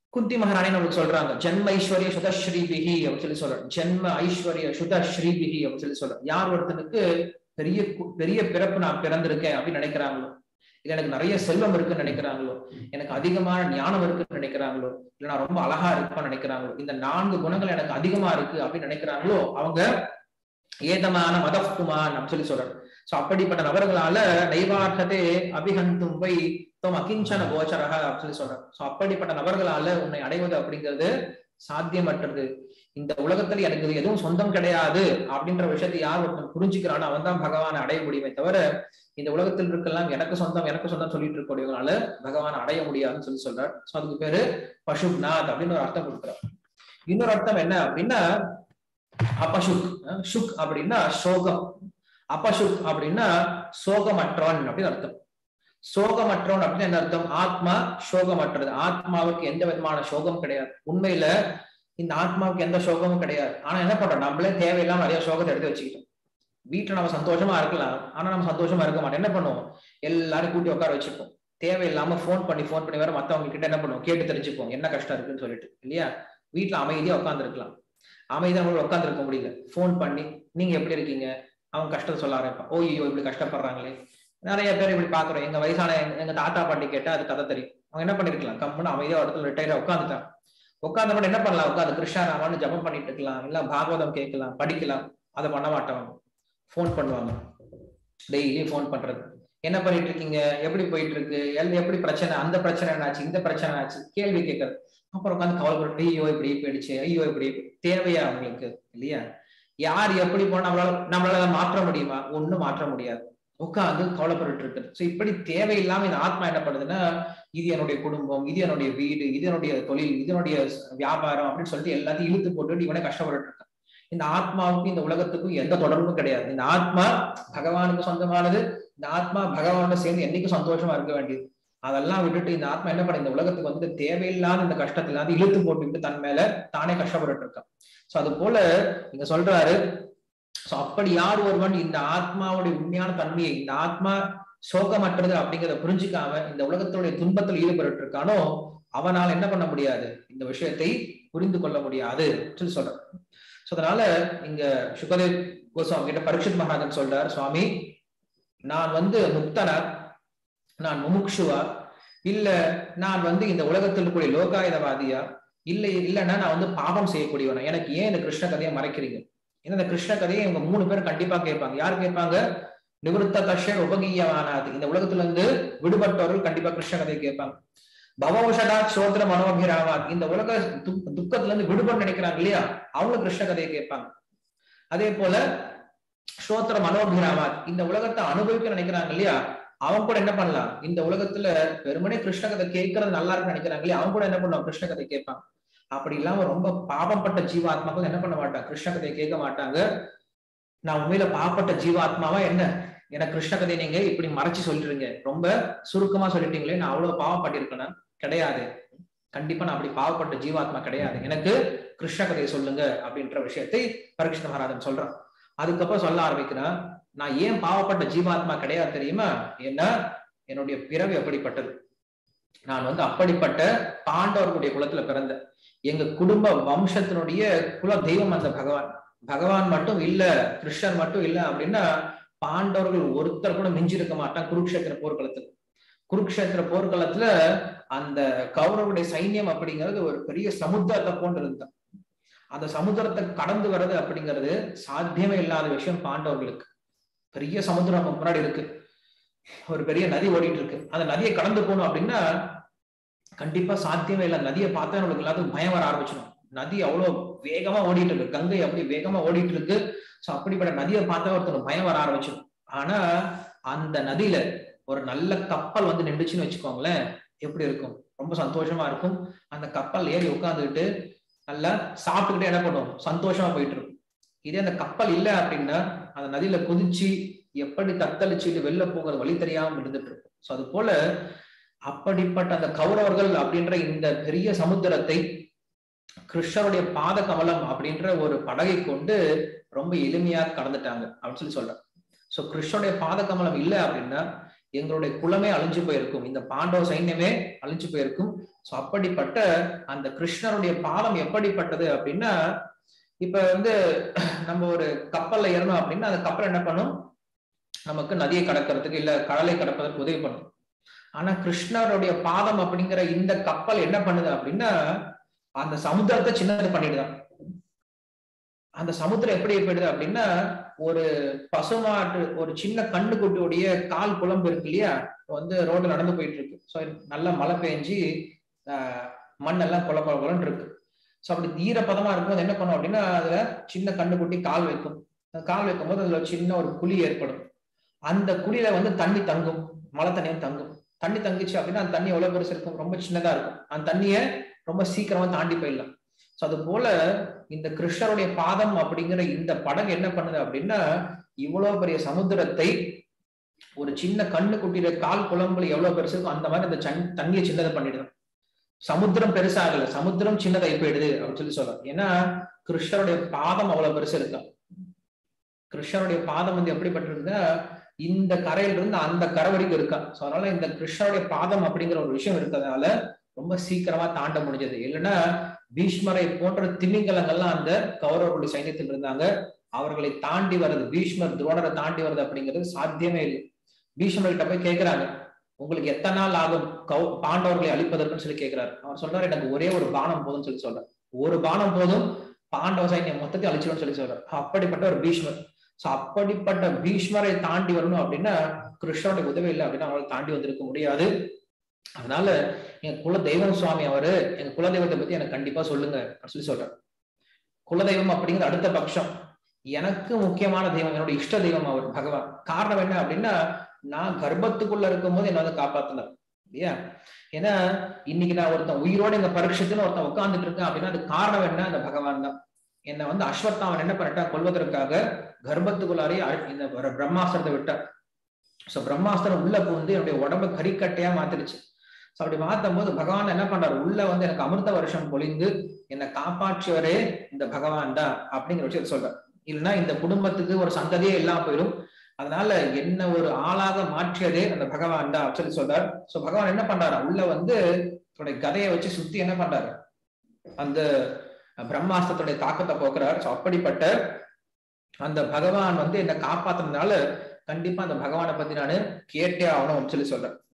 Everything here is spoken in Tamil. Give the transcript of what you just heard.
குந்தி மகாராணி நம்மளுக்கு சொல்றாங்க ஜென்ம ஐஸ்வர்ய சுதஸ்ரீபிகி அப்படின்னு சொல்லி சொல்றாங்க ஜென்ம ஐஸ்வர்ய சுதஸ்ரீபிகி அப்படின்னு சொல்லி சொல்றாங்க யார் ஒருத்தனுக்கு பெரிய கு- பெரிய பிறப்பு நான் பிறந்திருக்கேன் அப்படின்னு நினைக்கிறாங்களோ இல்ல எனக்கு நிறைய செல்வம் இருக்குன்னு நினைக்கிறாங்களோ எனக்கு அதிகமான ஞானம் இருக்குன்னு நினைக்கிறாங்களோ இல்ல நான் ரொம்ப அழகா இருப்பேன்னு நினைக்கிறாங்களோ இந்த நான்கு குணங்கள் எனக்கு அதிகமா இருக்கு அப்படின்னு நினைக்கிறாங்களோ அவங்க ஏதமான மதப்புமான் அப்படின்னு சொல்லி சொல்றாங்க சோ அப்படிப்பட்ட நபர்களால நைவார்த்ததே அபிஹந்தும் வை தம் அகிஞ்சன கோச்சரக அப்படின்னு சொல்லி சொல்றாங்க சோ அப்படிப்பட்ட நபர்களால உன்னை அடைவது அப்படிங்கிறது சாத்தியமற்றது இந்த உலகத்துல எனக்கு இது எதுவும் சொந்தம் கிடையாது அப்படின்ற விஷயத்தை யார் ஒருத்தன் புரிஞ்சுக்கிறானோ அவன் தான் பகவானை அடைய முடியுமே தவிர இந்த உலகத்தில் இருக்கலாம் எனக்கு சொந்தம் எனக்கு சொந்தம் சொல்லிட்டு இருக்கக்கூடியவங்களால பகவானை அடைய முடியாதுன்னு சொல்லி சொல்றார் சோ அதுக்கு பேரு பசுப்நாத் அப்படின்னு ஒரு அர்த்தம் கொடுக்குறார் இன்னொரு அர்த்தம் என்ன அப்படின்னா அபசுக் அஹ் சுக் அப்படின்னா சோகம் அபசுக் அப்படின்னா சோகமற்றவன் அப்படின்னு அர்த்தம் சோகமற்றவன் அப்படின்னு என்ன அர்த்தம் ஆத்மா சோகமற்றது ஆத்மாவுக்கு எந்த விதமான சோகம் கிடையாது உண்மையில இந்த ஆத்மாவுக்கு எந்த சோகமும் கிடையாது ஆனா என்ன பண்றோம் நம்மளே தேவையில்லாம நிறைய சோகத்தை எடுத்து வச்சுக்கிட்டோம் வீட்டுல நம்ம சந்தோஷமா இருக்கலாம் ஆனா நம்ம சந்தோஷமா இருக்க மாட்டோம் என்ன பண்ணுவோம் எல்லாரும் கூட்டி உட்கார வச்சுப்போம் தேவையில்லாம ஃபோன் பண்ணி ஃபோன் பண்ணி வேற மத்தவங்க கிட்ட என்ன பண்ணுவோம் கேட்டு தெரிஞ்சுப்போம் என்ன கஷ்டம் இருக்குன்னு சொல்லிட்டு இல்லையா வீட்டுல அமைதியா உட்கார்ந்து இருக்கலாம் அமைதியா நம்மளால உட்கார்ந்து இருக்க முடியல ஃபோன் பண்ணி நீங்க எப்படி இருக்கீங்க அவங்க கஷ்டத்தை சொல்ல ஆரம்பிப்பான் ஓ ஐயோ இப்படி கஷ்டப்படுறாங்களே நிறைய பேர் இப்படி பாக்குறோம் எங்க வயசான எங்க- எங்க தாத்தா பாட்டி கேட்டா அது கதை தெரியும் அவங்க என்ன பண்ணிருக்கலாம் கம்முன்னு அமைதியா ஒரு இடத்துல ரிட்டையரா உட்காந்துட்டான் உட்கார்ந்த மட்டும் என்ன பண்ணலாம் உட்காந்து கிருஷ்ணாராமான்னு ஜபம் பண்ணிட்டு இருக்கலாம் இல்ல பாகவதம் கேட்கலாம் படிக்கலாம் அதை பண்ண மாட்டாங்க ஃபோன் பண்ணுவாங்க டெய்லி ஃபோன் பண்றது என்ன பண்ணிட்டு இருக்கீங்க எப்படி போயிட்டு இருக்கு எல் எப்படி பிரச்சனை அந்த பிரச்சனை என்னாச்சு இந்த பிரச்சனை ஆச்சு கேள்வி கேட்கறது அப்புறம் உட்காந்து கவலைப்பட்டு ஐயோ இப்படி போயிடுச்சு ஐயோ இப்படி தேவையா அவங்களுக்கு இல்லையா யார் எப்படி போனா நம்மளால நம்மளால அதை மாற்ற முடியுமா ஒண்ணும் மாற்ற முடியாது உட்காந்து கவலைப்பட்டு இருக்குது ஸோ இப்படி தேவையில்லாம இந்த ஆத்மா என்ன பண்ணுதுன்னா இது என்னுடைய குடும்பம் இது என்னுடைய வீடு இது என்னுடைய தொழில் இது என்னுடைய வியாபாரம் அப்படின்னு சொல்லிட்டு எல்லாத்தையும் இழுத்து போட்டுட்டு இவனே கஷ்டப்பட்டு இருக்கான் இந்த ஆத்மாவுக்கும் இந்த உலகத்துக்கும் எந்த தொடர்பும் கிடையாது இந்த ஆத்மா பகவானுக்கு சொந்தமானது இந்த ஆத்மா பகவானோட சேர்ந்து என்னைக்கும் சந்தோஷமா இருக்க வேண்டியது அதெல்லாம் விட்டுட்டு இந்த ஆத்மா என்ன பண்ண இந்த உலகத்துக்கு வந்து தேவையில்லாத இந்த கஷ்டத்துல இல்லாத இழுத்து போட்டுக்கிட்டு தன் மேல தானே கஷ்டப்பட்டு இருக்கான் சோ அது போல இங்க சொல்றாரு சோ அப்படி யார் ஒருவன் இந்த ஆத்மாவுடைய உண்மையான தன்மையை இந்த ஆத்மா சோகமற்றது அப்படிங்கிறத புரிஞ்சுக்காம இந்த உலகத்துடைய துன்பத்தில் ஈடுபட்டு இருக்கானோ அவனால் என்ன பண்ண முடியாது இந்த விஷயத்தை புரிந்து கொள்ள முடியாது சொல்லி சொல்றார் சோ அதனால இங்க சுகதேவ் கோஸ்வாமி கிட்ட பரீட்சித் மகாராஜன் சொல்றார் சுவாமி நான் வந்து முக்தனா நான் முமுக்ஷுவா இல்ல நான் வந்து இந்த உலகத்தில் இருக்கக்கூடிய லோகாயுதவாதியா இல்ல இல்லைன்னா நான் வந்து பாபம் செய்யக்கூடியவனா எனக்கு ஏன் இந்த கிருஷ்ண கதையை மறைக்கிறீங்க ஏன்னா இந்த கிருஷ்ண கதையை இவங்க மூணு பேர் கண்டிப்பா கேட்பாங்க யார் கேட்பாங்க நிவృத்த கஷ்யர் உபகீயமானாது இந்த உலகத்துல இருந்து விடுபட்டவர்கள் கண்டிப்பா கிருஷ்ண கதையை கேட்பாங்க பவௌஷடா சோத்திர மனோபிராமாத் இந்த உலக துக்- துக்கத்துல இருந்து விடுபட நினைக்கிறாங்க இல்லையா அவங்க கிருஷ்ண கதையை கேட்பாங்க அதே போல ஸ்ரோத்திர மனோபிராமாத் இந்த உலகத்தை அனுபவிக்க நினைக்கிறாங்க இல்லையா அவங்க கூட என்ன பண்ணலாம் இந்த உலகத்துல வெறுமனே கிருஷ்ண கதை கேட்கறது நல்லா இருக்குன்னு நினைக்கிறாங்க இல்லையா அவங்க கூட என்ன பண்ணுவாங்க கிருஷ்ண கதை கேட்பாங்க அப்படி இல்லாம ரொம்ப பாவப்பட்ட ஜீவாத்மாக்கள் என்ன பண்ண மாட்டாங்க கிருஷ்ண கதையை கேட்க மாட்டாங்க நான் உண்மையில பாவப்பட்ட ஜீவாத்மாவா என்ன எனக்கு கிருஷ்ண கதையை நீங்க இப்படி மறைச்சு சொல்லிடுறீங்க ரொம்ப சுருக்கமா சொல்லிட்டீங்களே நான் அவ்வளவு பாவப்பட்டிருக்கேனா கிடையாது கண்டிப்பா நான் அப்படி பாவப்பட்ட ஜீவாத்மா கிடையாது எனக்கு கிருஷ்ண கதையை சொல்லுங்க அப்படின்ற விஷயத்தை பரீட்சித மகாராஜன் சொல்றான் அதுக்கப்புறம் சொல்ல ஆரம்பிக்கிறான் நான் ஏன் பாவப்பட்ட ஜீவாத்மா கிடையாது தெரியுமா ஏன்னா என்னுடைய பிறவி அப்படிப்பட்டது நான் வந்து அப்படிப்பட்ட பாண்டவர்களுடைய குலத்துல பிறந்தேன் எங்க குடும்ப வம்சத்தினுடைய குல தெய்வம் அந்த பகவான் பகவான் மட்டும் இல்ல கிருஷ்ணர் மட்டும் இல்ல அப்படின்னா பாண்டவர்கள் ஒருத்தர் கூட மிஞ்சிருக்க மாட்டான் குருக்ஷேத்திர போர்க்களத்துல குருக்ஷேத்திர போர்க்களத்துல அந்த கௌரவருடைய சைன்யம் அப்படிங்கிறது ஒரு பெரிய சமுத்திரத்தை போன்று இருந்தான் அந்த சமுத்திரத்தை கடந்து வர்றது அப்படிங்கிறது சாத்தியமே இல்லாத விஷயம் பாண்டவர்களுக்கு பெரிய சமுத்திரம் நமக்கு முன்னாடி இருக்கு ஒரு பெரிய நதி ஓடிட்டு இருக்கு அந்த நதியை கடந்து போகணும் அப்படின்னா கண்டிப்பா சாத்தியமே இல்லை நதியை பார்த்தா நம்மளுக்கு எல்லாத்துக்கும் பயம் வர ஆரம்பிச்சிடும் நதி அவ்வளவு வேகமா ஓடிட்டு இருக்கு கங்கை அப்படி வேகமா ஓடிட்டு இருக்கு சோ அப்படிப்பட்ட நதியை பார்த்தா ஒருத்தருக்கு பயம் வர ஆரம்பிச்சிடும் ஆனா அந்த நதியில ஒரு நல்ல கப்பல் வந்து நின்றுச்சுன்னு வச்சுக்கோங்களேன் எப்படி இருக்கும் ரொம்ப சந்தோஷமா இருக்கும் அந்த கப்பல் ஏறி உட்காந்துக்கிட்டு நல்லா சாப்பிட்டுக்கிட்டே என்ன பண்ணும் சந்தோஷமா போயிட்டு இருக்கும் இதே அந்த கப்பல் இல்லை அப்படின்னா அந்த நதியில குதிச்சு எப்படி தத்தளிச்சுட்டு வெளில போகிறது வழி தெரியாம இருந்துட்டு இருக்கும் சோ அது போல அப்படிப்பட்ட அந்த கௌரவர்கள் அப்படின்ற இந்த பெரிய சமுத்திரத்தை கிருஷ்ணருடைய பாத கமலம் அப்படின்ற ஒரு படகை கொண்டு ரொம்ப எளிமையா கடந்துட்டாங்க அப்படின்னு சொல்லி சொல்றேன் சோ கிருஷ்ணனுடைய பாத கமலம் இல்லை அப்படின்னா எங்களுடைய குலமே அழிஞ்சு போயிருக்கும் இந்த பாண்டவ சைன்யமே அழிஞ்சு போயிருக்கும் சோ அப்படிப்பட்ட அந்த கிருஷ்ணருடைய பாதம் எப்படிப்பட்டது அப்படின்னா இப்ப வந்து நம்ம ஒரு கப்பல்ல ஏறணும் அப்படின்னா அந்த கப்பல் என்ன பண்ணும் நமக்கு நதியை கடக்கிறதுக்கு இல்ல கடலை கடப்பதற்கு உதவி பண்ணும் ஆனா கிருஷ்ணருடைய பாதம் அப்படிங்கிற இந்த கப்பல் என்ன பண்ணுது அப்படின்னா அந்த சமுத்திரத்தை சின்னது பண்ணிடுதான் அந்த சமுத்திரம் எப்படி போயிடுது அப்படின்னா ஒரு பசுமாட்டு ஒரு சின்ன கண்ணுக்குட்டியுடைய கால் குழம்பு இருக்கு இல்லையா வந்து ரோடு நடந்து போயிட்டு இருக்கு ஸோ நல்லா மழை பெஞ்சு மண்ணெல்லாம் குழ குழன்னு இருக்கு ஸோ அப்படி ஈரப்பதமா இருக்கும்போது என்ன பண்ணும் அப்படின்னா அதுல சின்ன கண்ணுக்குட்டி கால் வைக்கும் கால் வைக்கும் போது அதுல சின்ன ஒரு குழி ஏற்படும் அந்த குழியில வந்து தண்ணி தங்கும் மழை தண்ணியும் தங்கும் தண்ணி தங்கிச்சு அப்படின்னா அந்த தண்ணி எவ்வளவு பெருசு இருக்கும் ரொம்ப சின்னதா இருக்கும் அந்த தண்ணியை ரொம்ப சீக்கிரமா தாண்டி போயிடலாம் ஸோ அது போல இந்த கிருஷ்ணருடைய பாதம் அப்படிங்கிற இந்த படகு என்ன பண்ணுது அப்படின்னா இவ்வளவு பெரிய சமுத்திரத்தை ஒரு சின்ன கண்ணு குட்டியில கால் குழம்புல எவ்வளவு பெருசு இருக்கும் அந்த மாதிரி அந்த தண்ணியை சின்னதை பண்ணிடுது சமுத்திரம் பெருசாகல சமுத்திரம் சின்னதாகி போயிடுது அப்படின்னு சொல்லி சொல்றோம் ஏன்னா கிருஷ்ணருடைய பாதம் அவ்வளவு பெருசு இருக்கா கிருஷ்ணருடைய பாதம் வந்து எப்படிப்பட்டிருக்குன்னா இந்த கரையில இருந்து அந்த கரை வரைக்கும் இருக்கா ஸோ அதனால இந்த கிருஷ்ணருடைய பாதம் அப்படிங்கிற ஒரு விஷயம் இருக்கிறதுனால ரொம்ப சீக்கிரமா தாண்ட முடிஞ்சது இல்லைன்னா பீஷ்மரை போன்ற திமிங்கலங்கள்லாம் அந்த கௌரவர்களுடைய சைன்யத்தில் இருந்தாங்க அவர்களை தாண்டி வர்றது பீஷ்மர் துரோணரை தாண்டி வர்றது அப்படிங்கிறது சாத்தியமே இல்லை பீஷ்மர்கிட்ட போய் கேட்கிறாங்க உங்களுக்கு எத்தனை நாள் ஆகும் கௌ பாண்டவர்களை அழிப்பதற்குன்னு சொல்லி கேட்கிறாரு அவர் சொல்றாரு எனக்கு ஒரே ஒரு பானம் போதும்னு சொல்லி சொல்றாரு ஒரு பானம் போதும் பாண்டவ சைன்யம் மொத்தத்தை அழிச்சிடும்னு சொல்லி சொல்றாரு அப்படிப்பட்ட ஒரு பீஷ்மர் சோ அப்படிப்பட்ட பீஷ்மரை தாண்டி வரணும் அப்படின்னா கிருஷ்ணனுடைய உதவி இல்லை அப்படின்னா அவங்களை தாண்டி வந்திருக்க முடியாது அதனால எங்க குல தெய்வம் சுவாமி அவரு எங்க குலதெய்வத்தை பத்தி எனக்கு கண்டிப்பா சொல்லுங்க சொல்லி சொல்றாரு குலதெய்வம் அப்படிங்கிறது அடுத்த பட்சம் எனக்கு முக்கியமான தெய்வம் என்னோட இஷ்ட தெய்வம் அவர் பகவான் காரணம் என்ன அப்படின்னா நான் கர்ப்பத்துக்குள்ள இருக்கும் போது என்ன வந்து காப்பாத்தினார் இல்லையா ஏன்னா இன்னைக்கு நான் ஒருத்தன் உயிரோட எங்க பரீட்சத்துன்னு ஒருத்தன் உட்கார்ந்துட்டு இருக்கேன் அப்படின்னா அது காரணம் என்ன அந்த பகவான் தான் என்னை வந்து அஸ்வத்தாவன் என்ன பண்ணிட்டான் கொள்வதற்காக கர்ப்பத்துக்குள்ளாரே இந்த பிரம்மாஸ்திரத்தை விட்டான் சோ பிரம்மாஸ்திரம் உள்ள புகுந்து என்னுடைய உடம்ப கறிக்கட்டையா மாத்திருச்சு சோ அப்படி மாத்தும் போது பகவான் என்ன பண்றாரு உள்ள வந்து எனக்கு அமிர்த வருஷம் பொழிந்து என்னை காப்பாற்றியவரே இந்த பகவான் தான் அப்படிங்கிற விஷயத்த சொல்றார் இல்லைன்னா இந்த குடும்பத்துக்கு ஒரு சந்ததியே இல்லாம போயிடும் அதனால என்ன ஒரு ஆளாக மாற்றியதே அந்த பகவான் தான் சொல்லி சொல்றார் சோ பகவான் என்ன பண்றாரு உள்ள வந்து தன்னுடைய கதையை வச்சு சுத்தி என்ன பண்றாரு அந்த பிரம்மாஸ்திரத்துடைய தாக்கத்தை போக்குறார் சோ அப்படிப்பட்ட அந்த பகவான் வந்து என்னை காப்பாத்துனதுனால கண்டிப்பா அந்த பகவானை பத்தி நான் கேட்டே ஆகணும் சொல்லி சொல்றேன்